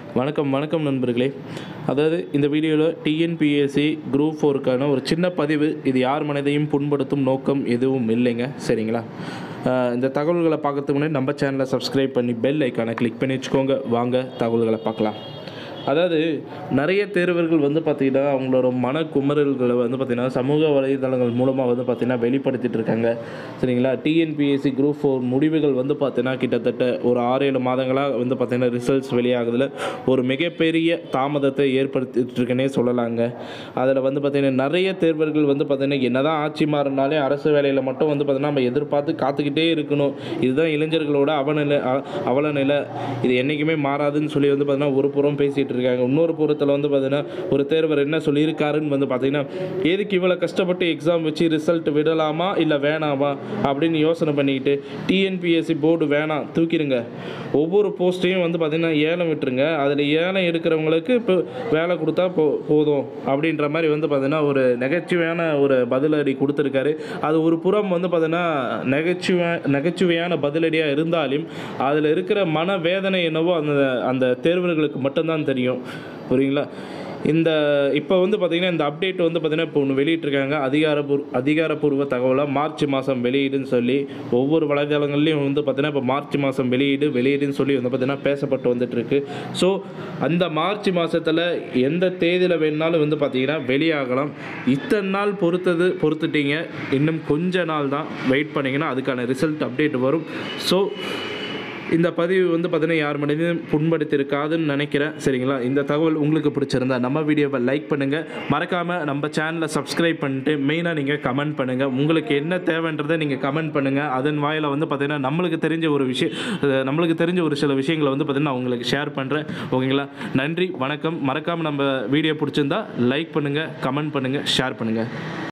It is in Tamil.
வணக்கம் வணக்கம் நண்பர்களே அதாவது இந்த வீடியோவில் டிஎன்பிஎஸ்சி குரூப் ஃபோருக்கான ஒரு சின்ன பதிவு இது யார் மனதையும் புண்படுத்தும் நோக்கம் எதுவும் இல்லைங்க சரிங்களா ஆஹ் இந்த தகவல்களை பார்க்கறதுக்கு முன்னாடி நம்ம சேனலை சப்ஸ்கிரைப் பண்ணி பெல் ஐக்கானை கிளிக் பண்ணி வச்சுக்கோங்க வாங்க தகவல்களை பார்க்கலாம் அதாவது நிறைய தேர்வர்கள் வந்து பார்த்திங்கன்னா அவங்களோட மன குமரல்களை வந்து பார்த்திங்கன்னா சமூக வலைதளங்கள் மூலமாக வந்து பார்த்திங்கன்னா வெளிப்படுத்திட்டு இருக்காங்க சரிங்களா டிஎன்பிஎஸ்சி குரூப் ஃபோர் முடிவுகள் வந்து பார்த்திங்கன்னா கிட்டத்தட்ட ஒரு ஆறு ஏழு மாதங்களாக வந்து பார்த்திங்கன்னா ரிசல்ட்ஸ் வெளியாகுதுல ஒரு மிகப்பெரிய தாமதத்தை ஏற்படுத்திட்டு இருக்குன்னே சொல்லலாங்க அதில் வந்து பார்த்திங்கன்னா நிறைய தேர்வர்கள் வந்து பார்த்திங்கன்னா என்னதான் ஆட்சி மாறினாலே அரசு வேலையில் மட்டும் வந்து பார்த்திங்கன்னா நம்ம எதிர்பார்த்து காத்துக்கிட்டே இருக்கணும் இதுதான் இளைஞர்களோட அவநிலை அ- அவலநிலை இது என்றைக்குமே மாறாதுன்னு சொல்லி வந்து பார்த்திங்கன்னா ஒரு புறம் பேசிகிட்டு இருக்காங்க இன்னொரு புறத்தில் வந்து பார்த்திங்கன்னா ஒரு தேர்வர் என்ன சொல்லியிருக்காருன்னு வந்து பார்த்திங்கன்னா எதுக்கு இவ்வளோ கஷ்டப்பட்டு எக்ஸாம் வச்சு ரிசல்ட் விடலாமா இல்லை வேணாமா அப்படின்னு யோசனை பண்ணிக்கிட்டு டிஎன்பிஎஸ்சி போர்டு வேணாம் தூக்கிடுங்க ஒவ்வொரு போஸ்ட்டையும் வந்து பார்த்திங்கன்னா ஏலம் விட்டுருங்க அதில் ஏலம் எடுக்கிறவங்களுக்கு இப்போ வேலை கொடுத்தா போ போதும் அப்படின்ற மாதிரி வந்து பார்த்திங்கன்னா ஒரு நகைச்சுவையான ஒரு பதிலடி கொடுத்துருக்காரு அது ஒரு புறம் வந்து பார்த்திங்கன்னா நகைச்சுவை நகைச்சுவையான பதிலடியாக இருந்தாலும் அதில் இருக்கிற மன வேதனை என்னவோ அந்த அந்த தேர்வர்களுக்கு மட்டும்தான் தெரியும் புரியுங்களா இந்த இப்போ வந்து பார்த்திங்கன்னா இந்த அப்டேட் வந்து பார்த்திங்கன்னா இப்போ ஒன்று வெளியிட்டிருக்காங்க அதிகாரப்பூர் அதிகாரப்பூர்வ தகவலாக மார்ச் மாதம் வெளியீடுன்னு சொல்லி ஒவ்வொரு வலைதளங்கள்லையும் வந்து பார்த்திங்கன்னா இப்போ மார்ச் மாதம் வெளியீடு வெளியீடுன்னு சொல்லி வந்து பார்த்திங்கன்னா பேசப்பட்டு வந்துட்டுருக்கு ஸோ அந்த மார்ச் மாதத்தில் எந்த தேதியில் வேணுனாலும் வந்து பார்த்திங்கன்னா வெளியாகலாம் இத்தனை நாள் பொறுத்தது பொறுத்துட்டீங்க இன்னும் கொஞ்ச நாள் தான் வெயிட் பண்ணிங்கன்னா அதுக்கான ரிசல்ட் அப்டேட் வரும் ஸோ இந்த பதிவு வந்து பார்த்தீங்கன்னா யார் மனதையும் புண்படுத்தியிருக்காதுன்னு நினைக்கிறேன் சரிங்களா இந்த தகவல் உங்களுக்கு பிடிச்சிருந்தா நம்ம வீடியோவை லைக் பண்ணுங்கள் மறக்காமல் நம்ம சேனலை சப்ஸ்கிரைப் பண்ணிட்டு மெயினாக நீங்கள் கமெண்ட் பண்ணுங்கள் உங்களுக்கு என்ன தேவைன்றதை நீங்கள் கமெண்ட் பண்ணுங்கள் அதன் வாயில வந்து பார்த்தீங்கன்னா நம்மளுக்கு தெரிஞ்ச ஒரு விஷயம் அஹ் நம்மளுக்கு தெரிஞ்ச ஒரு சில விஷயங்களை வந்து பார்த்தீங்கன்னா நான் உங்களுக்கு ஷேர் பண்ணுறேன் ஓகேங்களா நன்றி வணக்கம் மறக்காமல் நம்ம வீடியோ பிடிச்சிருந்தா லைக் பண்ணுங்கள் கமெண்ட் பண்ணுங்கள் ஷேர் பண்ணுங்கள்